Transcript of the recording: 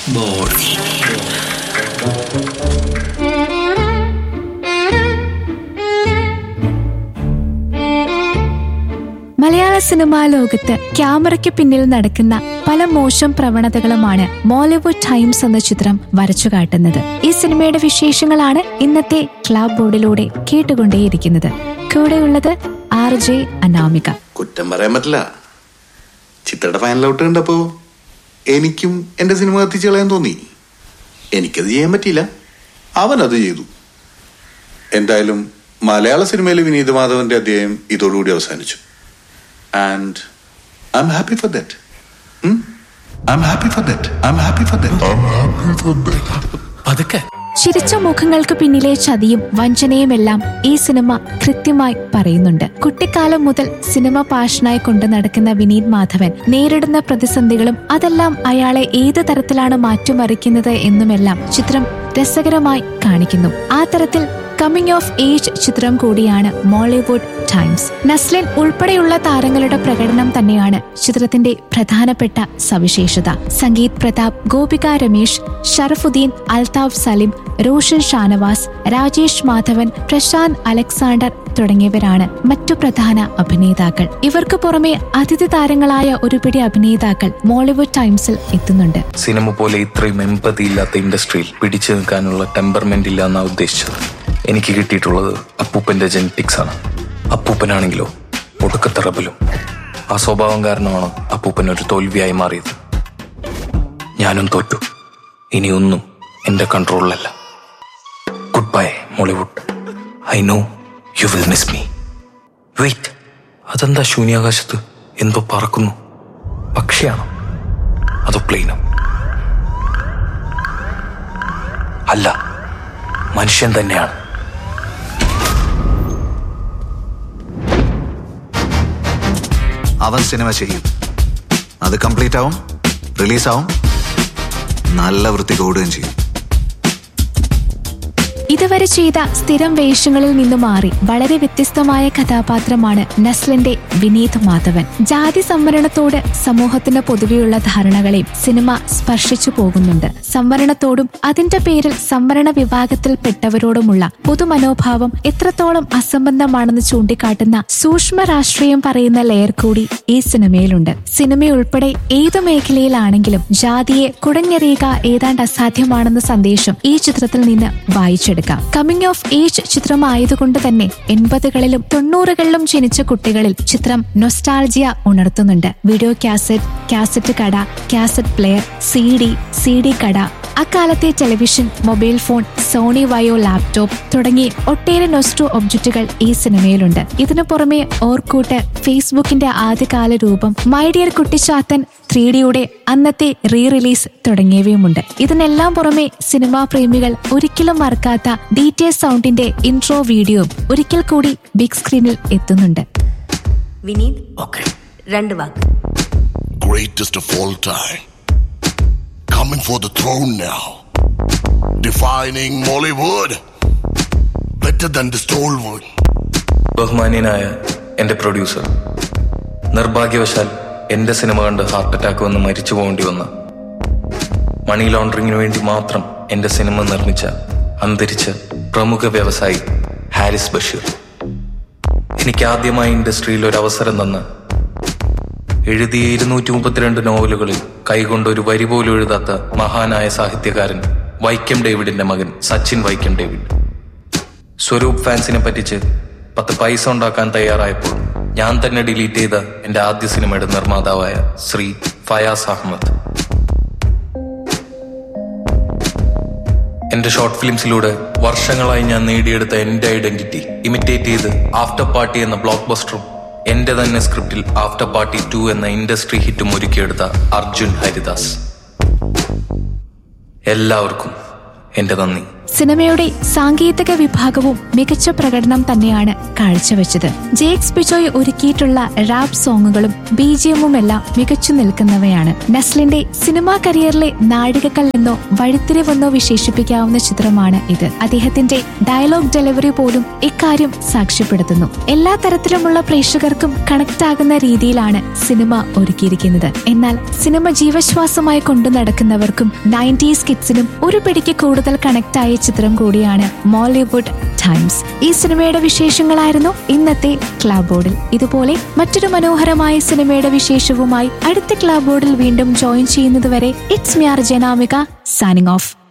Blackboard. മലയാള cinema ലോകത്ത് ക്യാമറയ്ക്ക് പിന്നിൽ നടക്കുന്ന പല മോശം പ്രവണതകളുമാണ് മോളിവുഡ് ടൈംസ് എന്ന ചിത്രം വരച്ചു കാട്ടുന്നത് ഈ സിനിമയുടെ വിശേഷങ്ങളാണ് ഇന്നത്തെ ക്ലാബ് ബോർഡിലൂടെ കേട്ടുകൊണ്ടേയിരിക്കുന്നത് കൂടെയുള്ളത് ആർ ജെ അനാമിക കുറ്റം പറയാൻ പറ്റില്ല ചിത്രയുടെ ഫൈനൽ ഔട്ട് കണ്ടപ്പോ എനിക്കും എന്റെ സിനിമ കത്തിച്ച് കളയാൻ തോന്നി എനിക്കത് ചെയ്യാൻ പറ്റിയില്ല അവൻ അത് ചെയ്തു എന്തായാലും മലയാള സിനിമയിലെ വിനീത് മാധവന്റെ അധ്യായം ഇതോടുകൂടി അവസാനിച്ചു and I'm happy for that I'm happy for that I'm happy for that പതുക്കെ ചിരിച്ച മുഖങ്ങൾക്ക് പിന്നിലെ ചതിയും വഞ്ചനയുമെല്ലാം ഈ സിനിമ കൃത്യമായി പറയുന്നുണ്ട് കുട്ടിക്കാലം മുതൽ സിനിമ പാഷനായി കൊണ്ടു നടക്കുന്ന വിനീത് മാധവൻ നേരിടുന്ന പ്രതിസന്ധികളും അതെല്ലാം അയാളെ ഏത് തരത്തിലാണ് മാറ്റിമറിക്കുന്നത് എന്നുമെല്ലാം ചിത്രം രസകരമായി കാണിക്കുന്നു ആ തരത്തിൽ കമ്മിങ് ഓഫ് ഏജ് ചിത്രം കൂടിയാണ് മോളിവുഡ് ടൈംസ് നസ്ലിൻ ഉൾപ്പെടെയുള്ള താരങ്ങളുടെ പ്രകടനം തന്നെയാണ് ചിത്രത്തിന്റെ പ്രധാനപ്പെട്ട സവിശേഷത സംഗീത് പ്രതാപ് ഗോപിക രമേശ് ഷറഫുദ്ദീൻ അൽതാഫ് സലിം റോഷൻ ഷാനവാസ് രാജേഷ് മാധവൻ പ്രശാന്ത് അലക്സാണ്ടർ തുടങ്ങിയവരാണ് മറ്റു പ്രധാന അഭിനേതാക്കൾ ഇവർക്ക് പുറമെ അതിഥി താരങ്ങളായ ഒരു പിടി അഭിനേതാക്കൾ മോളിവുഡ് ടൈംസിൽ എത്തുന്നുണ്ട് സിനിമ പോലെ ഇത്രയും എമ്പതി ഇല്ലാത്ത ഇൻഡസ്ട്രിയിൽ പിടിച്ചു നിൽക്കാനുള്ള ടെമ്പർമെന്റ് ഇല്ല എന്നാ ഉദ്ദേശിച്ചത് എനിക്ക് കിട്ടിയിട്ടുള്ളത് അപ്പൂപ്പന്റെ ജെനറ്റിക്സ് ആണ് അപ്പൂപ്പനാണെങ്കിലോ ഒടുക്കത്തെ റബലും ആ സ്വഭാവം കാരണമാണ് അപ്പൂപ്പൻ ഒരു തോൽവിയായി മാറിയത് ഞാനും തോറ്റു ഇനിയൊന്നും എന്റെ കൺട്രോളിലല്ല good bye Mollywood I know you will miss me wait അതെന്താ ശൂന്യാകാശത്ത് എന്തോ പറക്കുന്നു പക്ഷിയാണോ അതോ പ്ലെയിനോ അല്ല മനുഷ്യൻ തന്നെയാണ് അവൻ സിനിമ ചെയ്യും അത് കംപ്ലീറ്റ് ആവും റിലീസാവും നല്ല വൃത്തിക്ക് ഓടുകയും ചെയ്യും ഇതുവരെ ചെയ്ത സ്ഥിരം വേഷങ്ങളിൽ നിന്ന് മാറി വളരെ വ്യത്യസ്തമായ കഥാപാത്രമാണ് നസ്ലിന്റെ വിനീത് മാധവൻ ജാതി സംവരണത്തോട് സമൂഹത്തിന് പൊതുവെയുള്ള ധാരണകളെയും സിനിമ സ്പർശിച്ചു പോകുന്നുണ്ട് സംവരണത്തോടും അതിന്റെ പേരിൽ സംവരണ വിഭാഗത്തിൽപ്പെട്ടവരോടുമുള്ള പൊതുമനോഭാവം എത്രത്തോളം അസംബന്ധമാണെന്ന് ചൂണ്ടിക്കാട്ടുന്ന സൂക്ഷ്മ രാഷ്ട്രീയം പറയുന്ന ലെയർ കൂടി ഈ സിനിമയിലുണ്ട് സിനിമയുൾപ്പെടെ ഏതു മേഖലയിലാണെങ്കിലും ജാതിയെ കുടഞ്ഞെറിയുക ഏതാണ്ട് അസാധ്യമാണെന്ന സന്ദേശം ഈ ചിത്രത്തിൽ നിന്ന് വായിച്ചെടുക്കാം കമ്മിങ് ഓഫ് ഏജ് ചിത്രമായതുകൊണ്ട് തന്നെ എൺപതുകളിലും തൊണ്ണൂറുകളിലും ജനിച്ച കുട്ടികളിൽ ചിത്രം നൊസ്റ്റാൾജിയ ഉണർത്തുന്നുണ്ട് വീഡിയോ കാസറ്റ് കാസറ്റ് കട cassette player C D C D കട അക്കാലത്തെ television mobile phone Sony Vaio laptop തുടങ്ങി ഒട്ടേറെ നൊസ്റ്റു ഒബ്ജക്റ്റുകൾ ഈ സിനിമയിലുണ്ട് ഇതിനു പുറമെ ഓർക്കൂട്ട് ഫേസ്ബുക്കിന്റെ ആദ്യകാല രൂപം മൈ ഡിയർ കുട്ടിച്ചാത്തൻ ത്രീ ഡിയുടെ അന്നത്തെ റീ റിലീസ് തുടങ്ങിയവയുമുണ്ട് ഇതിനെല്ലാം പുറമെ സിനിമാ പ്രേമികൾ ഒരിക്കലും മറക്കാത്ത ഡി ടി സൗണ്ടിന്റെ ഇൻട്രോ വീഡിയോ ഒരിക്കൽ കൂടി ബിഗ് സ്ക്രീനിൽ എത്തുന്നുണ്ട് വിനീത് ഓക്കെ രണ്ട് വാക്ക് greatest of all time. Coming for the throne now. Defining Mollywood. Better than the Stolwood. ബഹുമാന്യനായ എന്റെ പ്രൊഡ്യൂസർ നിർഭാഗ്യവശാൽ എന്റെ സിനിമ കണ്ട് ഹാർട്ട് അറ്റാക്ക് വന്ന് മരിച്ചു പോകേണ്ടി വന്ന മണി ലോണ്ടറിങ്ങിന് വേണ്ടി മാത്രം എന്റെ സിനിമ നിർമ്മിച്ച അന്തരിച്ച പ്രമുഖ വ്യവസായി ഹാരിസ് ബഷീർ എനിക്ക് ആദ്യമായി ഇൻഡസ്ട്രിയിൽ ഒരു അവസരം തന്ന് എഴുതിയ ഇരുന്നൂറ്റി മുപ്പത്തിരണ്ട് നോവലുകളിൽ കൈകൊണ്ട് ഒരു വരി പോലും എഴുതാത്ത മഹാനായ സാഹിത്യകാരൻ വൈക്കം ഡേവിഡിന്റെ മകൻ സച്ചിൻ വൈക്കം ഡേവിഡ് സ്വരൂപ് ഫാൻസിനെ പറ്റിച്ച് പത്ത് പൈസ ഉണ്ടാക്കാൻ തയ്യാറായപ്പോൾ ഞാൻ തന്നെ ഡിലീറ്റ് ചെയ്ത എന്റെ ആദ്യ സിനിമയുടെ നിർമ്മാതാവായ ശ്രീ ഫയാസ് അഹമ്മദ് എന്റെ ഷോർട്ട് ഫിലിംസിലൂടെ വർഷങ്ങളായി ഞാൻ നേടിയെടുത്ത എന്റെ ഐഡന്റിറ്റി ഇമിറ്റേറ്റ് ചെയ്ത് ആഫ്റ്റർ പാർട്ടി എന്ന ബ്ലോക്ക് ബസ്റ്ററും എന്റെ തന്നെ സ്ക്രിപ്റ്റിൽ ആഫ്റ്റർ പാർട്ടി ടു എന്ന ഇൻഡസ്ട്രി ഹിറ്റും ഒരുക്കിയെടുത്ത അർജുൻ ഹരിദാസ് എല്ലാവർക്കും എന്റെ നന്ദി സിനിമയുടെ സാങ്കേതിക വിഭാഗവും മികച്ച പ്രകടനം തന്നെയാണ് കാഴ്ചവെച്ചത് ജേക്സ് ബിജോയ് ഒരുക്കിയിട്ടുള്ള റാപ്പ് സോങ്ങുകളും ബിജിഎമ്മും എല്ലാം മികച്ചു നിൽക്കുന്നവയാണ് നസ്ലിന്റെ സിനിമാ കരിയറിലെ നാഴികക്കല്ലെന്നോ വഴിത്തിരിവെന്നോ വിശേഷിപ്പിക്കാവുന്ന ചിത്രമാണ് ഇത് അദ്ദേഹത്തിന്റെ ഡയലോഗ് ഡെലിവറി പോലും ഇക്കാര്യം സാക്ഷ്യപ്പെടുത്തുന്നു എല്ലാ തരത്തിലുമുള്ള പ്രേക്ഷകർക്കും കണക്ട് ആകുന്ന രീതിയിലാണ് സിനിമ ഒരുക്കിയിരിക്കുന്നത് എന്നാൽ സിനിമ ജീവശ്വാസമായി കൊണ്ടു നടക്കുന്നവർക്കും നയൻറ്റീസ് കിഡ്സിനും ഒരു പിടിക്ക് കൂടുതൽ കണക്ട് ആയ ചിത്രം കൂടിയാണ് മോളിവുഡ് ടൈംസ് ഈ സിനിമയുടെ വിശേഷങ്ങളായിരുന്നു ഇന്നത്തെ ക്ലാബ് ബോർഡിൽ ഇതുപോലെ മറ്റൊരു മനോഹരമായ സിനിമയുടെ വിശേഷവുമായി അടുത്ത ക്ലാബ് ബോർഡിൽ വീണ്ടും ജോയിൻ ചെയ്യുന്നതുവരെ it's Miar Janamika signing of